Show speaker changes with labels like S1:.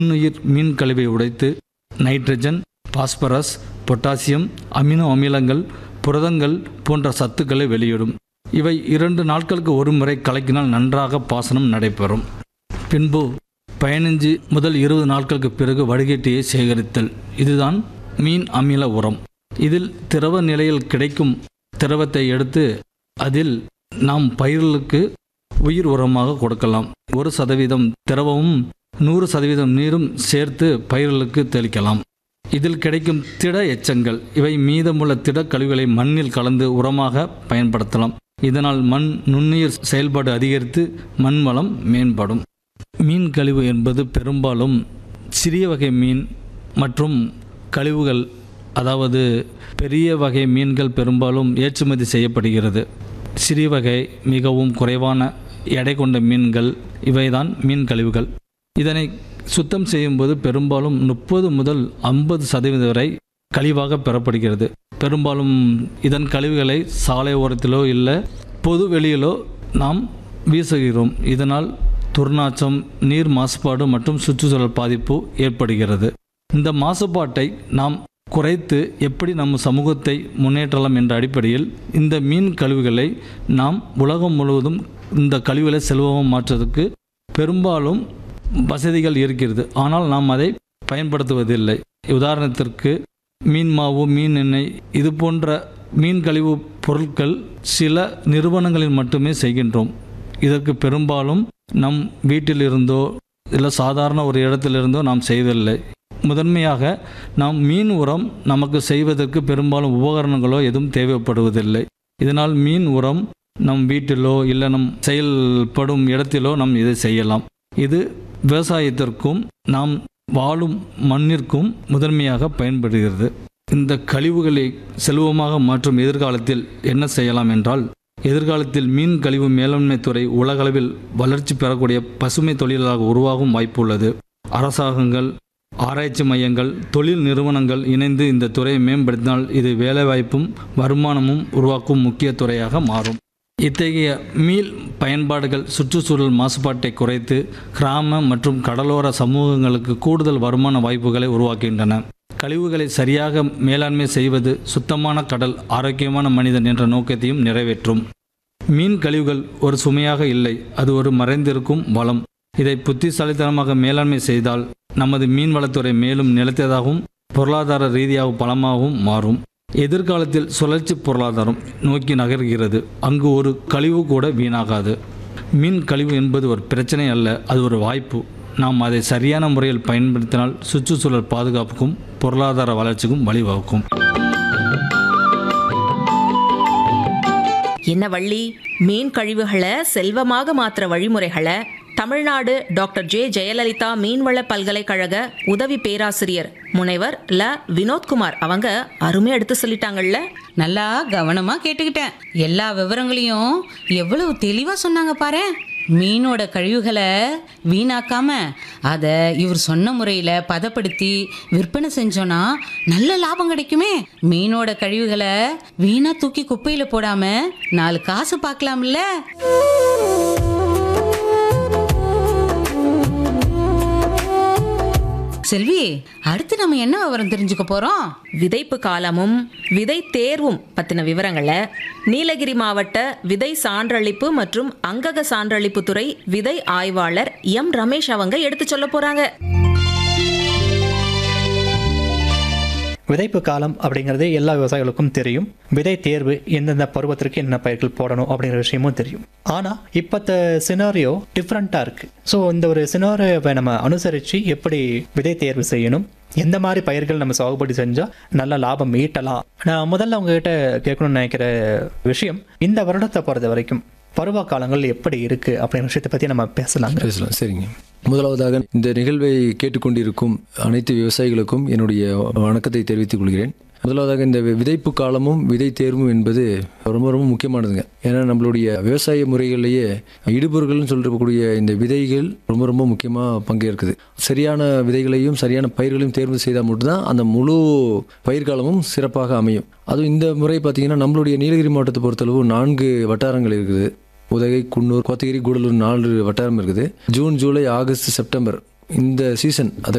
S1: நுண்ணுயிர் மீன் கழிவை உடைத்து நைட்ரஜன் பாஸ்பரஸ் பொட்டாசியம் அமினோ அமிலங்கள் புரதங்கள் போன்ற சத்துக்களை வெளியிடும் இவை இரண்டு நாட்களுக்கு ஒரு முறை கலக்கினால் நன்றாக பாசனம் நடைபெறும் பின்பு பதினஞ்சு முதல் இருபது நாட்களுக்கு பிறகு வடிகட்டியை சேகரித்தல் இதுதான் மீன் அமில உரம் இதில் திரவ நிலையில் கிடைக்கும் திரவத்தை எடுத்து அதில் நாம் பயிர்களுக்கு உயிர் உரமாக கொடுக்கலாம் ஒரு சதவீதம் திரவமும் நூறு சதவீதம் நீரும் சேர்த்து பயிர்களுக்கு தெளிக்கலாம் இதில் கிடைக்கும் திட எச்சங்கள் இவை மீதமுள்ள திட கழிவுகளை மண்ணில் கலந்து உரமாக பயன்படுத்தலாம் இதனால் மண் நுண்ணுயிர் செயல்பாடு அதிகரித்து மண் வளம் மேம்படும் மீன் கழிவு என்பது பெரும்பாலும் சிறிய வகை மீன் மற்றும் கழிவுகள் அதாவது பெரிய வகை மீன்கள் பெரும்பாலும் ஏற்றுமதி செய்யப்படுகிறது சிறிய வகை மிகவும் குறைவான எடை கொண்ட மீன்கள் இவைதான் மீன் கழிவுகள் இதனை சுத்தம் செய்யும்போது பெரும்பாலும் முப்பது முதல் ஐம்பது சதவீதம் வரை கழிவாக பெறப்படுகிறது பெரும்பாலும் இதன் கழிவுகளை சாலை ஓரத்திலோ இல்லை பொது வெளியிலோ நாம் வீசுகிறோம் இதனால் துர்நாற்றம் நீர் மாசுபாடு மற்றும் சுற்றுச்சூழல் பாதிப்பு ஏற்படுகிறது இந்த மாசுபாட்டை நாம் குறைத்து எப்படி நம்ம சமூகத்தை முன்னேற்றலாம் என்ற அடிப்படையில் இந்த மீன் கழிவுகளை நாம் உலகம் முழுவதும் இந்த கழிவுகளை செல்வமாக மாற்றுவதற்கு பெரும்பாலும் வசதிகள் இருக்கிறது ஆனால் நாம் அதை பயன்படுத்துவதில்லை உதாரணத்திற்கு மீன் மாவு மீன் எண்ணெய் இது போன்ற மீன் கழிவு பொருட்கள் சில நிறுவனங்களில் மட்டுமே செய்கின்றோம் இதற்கு பெரும்பாலும் நம் வீட்டிலிருந்தோ இல்லை சாதாரண ஒரு இடத்திலிருந்தோ நாம் செய்வதில்லை முதன்மையாக நாம் மீன் உரம் நமக்கு செய்வதற்கு பெரும்பாலும் உபகரணங்களோ எதுவும் தேவைப்படுவதில்லை இதனால் மீன் உரம் நம் வீட்டிலோ இல்லை நம் செயல்படும் இடத்திலோ நாம் இதை செய்யலாம் இது விவசாயத்திற்கும் நாம் வாழும் மண்ணிற்கும் முதன்மையாக பயன்படுகிறது இந்த கழிவுகளை செல்வமாக மாற்றும் எதிர்காலத்தில் என்ன செய்யலாம் என்றால் எதிர்காலத்தில் மீன் கழிவு மேலாண்மை துறை உலகளவில் வளர்ச்சி பெறக்கூடிய பசுமை தொழிலாக உருவாகும் வாய்ப்பு உள்ளது அரசாங்கங்கள் ஆராய்ச்சி மையங்கள் தொழில் நிறுவனங்கள் இணைந்து இந்த துறையை மேம்படுத்தினால் இது வேலைவாய்ப்பும் வருமானமும் உருவாக்கும் முக்கிய துறையாக மாறும் இத்தகைய மீள் பயன்பாடுகள் சுற்றுச்சூழல் மாசுபாட்டை குறைத்து கிராம மற்றும் கடலோர சமூகங்களுக்கு கூடுதல் வருமான வாய்ப்புகளை உருவாக்குகின்றன கழிவுகளை சரியாக மேலாண்மை செய்வது சுத்தமான கடல் ஆரோக்கியமான மனிதன் என்ற நோக்கத்தையும் நிறைவேற்றும் மீன் கழிவுகள் ஒரு சுமையாக இல்லை அது ஒரு மறைந்திருக்கும் வளம் இதை புத்திசாலித்தனமாக மேலாண்மை செய்தால் நமது மீன்வளத்துறை மேலும் நிலைத்ததாகவும் பொருளாதார ரீதியாக பலமாகவும் மாறும் எதிர்காலத்தில் சுழற்சி பொருளாதாரம் நோக்கி நகர்கிறது அங்கு ஒரு கழிவு கூட வீணாகாது மீன் கழிவு என்பது ஒரு பிரச்சனை அல்ல அது ஒரு வாய்ப்பு நாம் அதை சரியான முறையில் பயன்படுத்தினால் சுற்றுச்சூழல் பாதுகாப்புக்கும் பொருளாதார வளர்ச்சிக்கும் வழிவகுக்கும்
S2: என்ன வள்ளி மீன் கழிவுகளை செல்வமாக மாற்றுற வழிமுறைகளை தமிழ்நாடு டாக்டர் ஜே ஜெயலலிதா மீன்வள பல்கலைக்கழக உதவி பேராசிரியர் முனைவர் ல வினோத்குமார் அவங்க அருமையா எடுத்து சொல்லிட்டாங்கல்ல
S3: நல்லா கவனமா கேட்டுக்கிட்டேன் எல்லா விவரங்களையும் எவ்வளவு தெளிவா சொன்னாங்க பாரு மீனோட கழிவுகளை வீணாக்காம அதை இவர் சொன்ன முறையில் பதப்படுத்தி விற்பனை செஞ்சோன்னா நல்ல லாபம் கிடைக்குமே மீனோட கழிவுகளை வீணா தூக்கி குப்பையில் போடாம நாலு காசு பார்க்கலாம்ல செல்வி அடுத்து நம்ம என்ன விவரம் தெரிஞ்சுக்க போறோம்
S2: விதைப்பு காலமும் விதை தேர்வும் பத்தின விவரங்களை நீலகிரி மாவட்ட விதை சான்றளிப்பு மற்றும் அங்கக சான்றளிப்பு துறை விதை ஆய்வாளர் எம் ரமேஷ் அவங்க எடுத்து சொல்ல போறாங்க
S4: விதைப்பு காலம் அப்படிங்கிறது எல்லா விவசாயிகளுக்கும் தெரியும் விதை தேர்வு எந்தெந்த பருவத்திற்கு என்ன பயிர்கள் போடணும் அப்படிங்கிற விஷயமும் தெரியும் ஆனால் இப்போத்த சினாரியோ டிஃப்ரெண்ட்டாக இருக்குது ஸோ இந்த ஒரு சினாரியோவை நம்ம அனுசரித்து எப்படி விதை தேர்வு செய்யணும் எந்த மாதிரி பயிர்கள் நம்ம சாகுபடி செஞ்சால் நல்ல லாபம் ஈட்டலாம் நான் முதல்ல உங்ககிட்ட கேட்கணும்னு நினைக்கிற விஷயம் இந்த வருடத்தை பொறுத்த வரைக்கும் பருவ காலங்கள் எப்படி இருக்குது அப்படிங்கிற விஷயத்தை பற்றி நம்ம பேசலாங்க
S5: பேசலாம் சரிங்க முதலாவதாக இந்த நிகழ்வை கேட்டுக்கொண்டிருக்கும் அனைத்து விவசாயிகளுக்கும் என்னுடைய வணக்கத்தை தெரிவித்துக் கொள்கிறேன் முதலாவதாக இந்த விதைப்பு காலமும் விதை தேர்வும் என்பது ரொம்ப ரொம்ப முக்கியமானதுங்க ஏன்னா நம்மளுடைய விவசாய முறைகளிலேயே இடுபொருள்கள்னு சொல்லக்கூடிய இந்த விதைகள் ரொம்ப ரொம்ப முக்கியமாக பங்கேற்குது சரியான விதைகளையும் சரியான பயிர்களையும் தேர்வு செய்தால் மட்டும்தான் அந்த முழு பயிர்காலமும் சிறப்பாக அமையும் அதுவும் இந்த முறை பார்த்தீங்கன்னா நம்மளுடைய நீலகிரி மாவட்டத்தை பொறுத்தளவு நான்கு வட்டாரங்கள் இருக்குது உதகை குன்னூர் கோத்தகிரி கூடலூர் நாலு வட்டாரம் இருக்குது ஜூன் ஜூலை ஆகஸ்ட் செப்டம்பர் இந்த சீசன் அதை